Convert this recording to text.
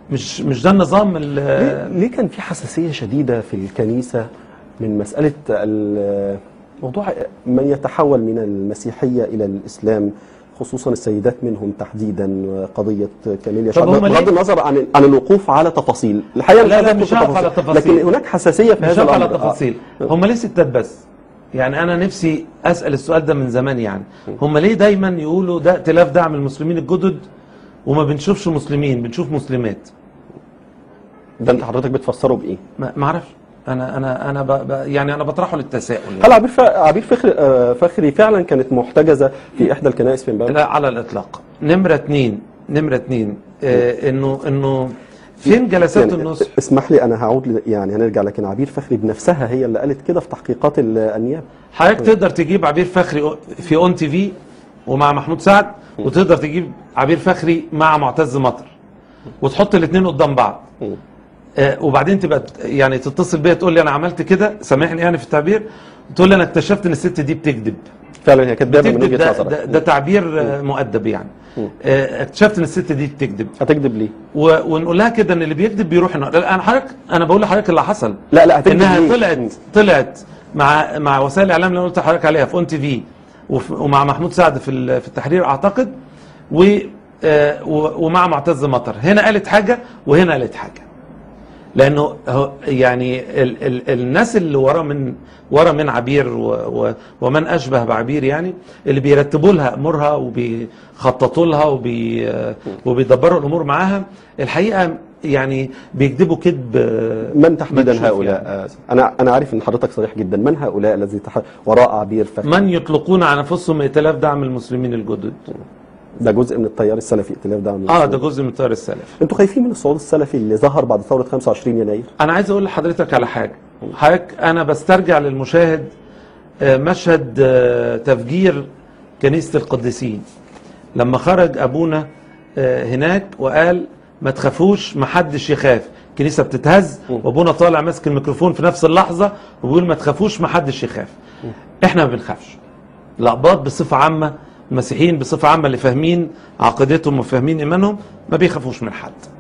مش مش ده النظام ليه, ال- ليه كان في حساسيه شديده في الكنيسه من مساله ال- موضوع من يتحول من المسيحيه الى الاسلام خصوصا السيدات منهم تحديدا قضيه كاميليا طب شعب هم ليه- بغض النظر عن عن الوقوف على تفاصيل الحقيقه لا، لا، هندخل مش في هقف على التفاصيل. لكن هناك حساسيه في مش هذا هقف على الامر تفاصيل آه. هم ليه ستات بس يعني انا نفسي اسال السؤال ده من زمان يعني هم ليه دايما يقولوا ده ائتلاف دعم المسلمين الجدد وما بنشوفش مسلمين بنشوف مسلمات ده انت حضرتك بتفسره بايه؟ ما ما اعرفش انا انا انا ب... ب... يعني انا بطرحه للتساؤل هل يعني. عبير ف... عبير فخري آه، فخري فعلا كانت محتجزه في احدى الكنائس في امبابه؟ لا على الاطلاق نمره اتنين نمره اتنين آه انه انه فين جلسات يعني النصح اسمح لي انا هعود ل... يعني هنرجع لكن عبير فخري بنفسها هي اللي قالت كده في تحقيقات ال- النيابه حضرتك تقدر تجيب عبير فخري في اون تي في ومع محمود سعد وتقدر تجيب عبير فخري مع معتز مطر وتحط الاثنين قدام بعض مم. آه وبعدين تبقى ت- يعني تتصل بيا تقول لي انا عملت كده سامحني يعني في التعبير تقول لي انا اكتشفت ان الست دي بتكذب فعلا هي كدابه من بتكذب وجهه ده, نظرك ده, ده تعبير آه، مؤدب يعني آه اكتشفت ان الست دي بتكذب هتكذب ليه؟ و- ونقول لها كده ان اللي بيكذب بيروح النار لا، انا حضرتك انا بقول لحضرتك اللي حصل لا لا هتكذب انها ليه؟ طلعت طلعت مع مع وسائل الاعلام اللي أنا قلت لحضرتك عليها في اون تي في وف- ومع محمود سعد في ال- في التحرير اعتقد و آه، و- ومع معتز مطر هنا قالت حاجه وهنا قالت حاجه لانه هو- يعني ال ال الناس اللي ورا من ورا من عبير و و ومن اشبه بعبير يعني اللي بيرتبوا لها امورها وبيخططوا لها وبي وبيدبروا الامور معاها الحقيقه يعني بيكذبوا كذب آه، من تحديدا مكشوف هؤلاء؟ يعني. آه، انا انا عارف ان حضرتك صريح جدا من هؤلاء الذي تح... وراء عبير فخري؟ من يطلقون على انفسهم ائتلاف دعم المسلمين الجدد ده جزء من التيار السلفي ائتلاف دعم اه المسلمين. ده جزء من التيار السلفي انتوا خايفين من الصعود السلفي اللي ظهر بعد ثوره 25 يناير؟ انا عايز اقول لحضرتك على حاجه حضرتك انا بسترجع للمشاهد آه، مشهد آه، تفجير كنيسه القديسين لما خرج ابونا آه، هناك وقال ما تخافوش ما حدش يخاف الكنيسه بتتهز وابونا طالع ماسك الميكروفون في نفس اللحظه وبيقول ما تخافوش ما حدش يخاف احنا ما بنخافش الاقباط بصفه عامه المسيحيين بصفه عامه اللي فاهمين عقيدتهم وفاهمين ايمانهم ما بيخافوش من حد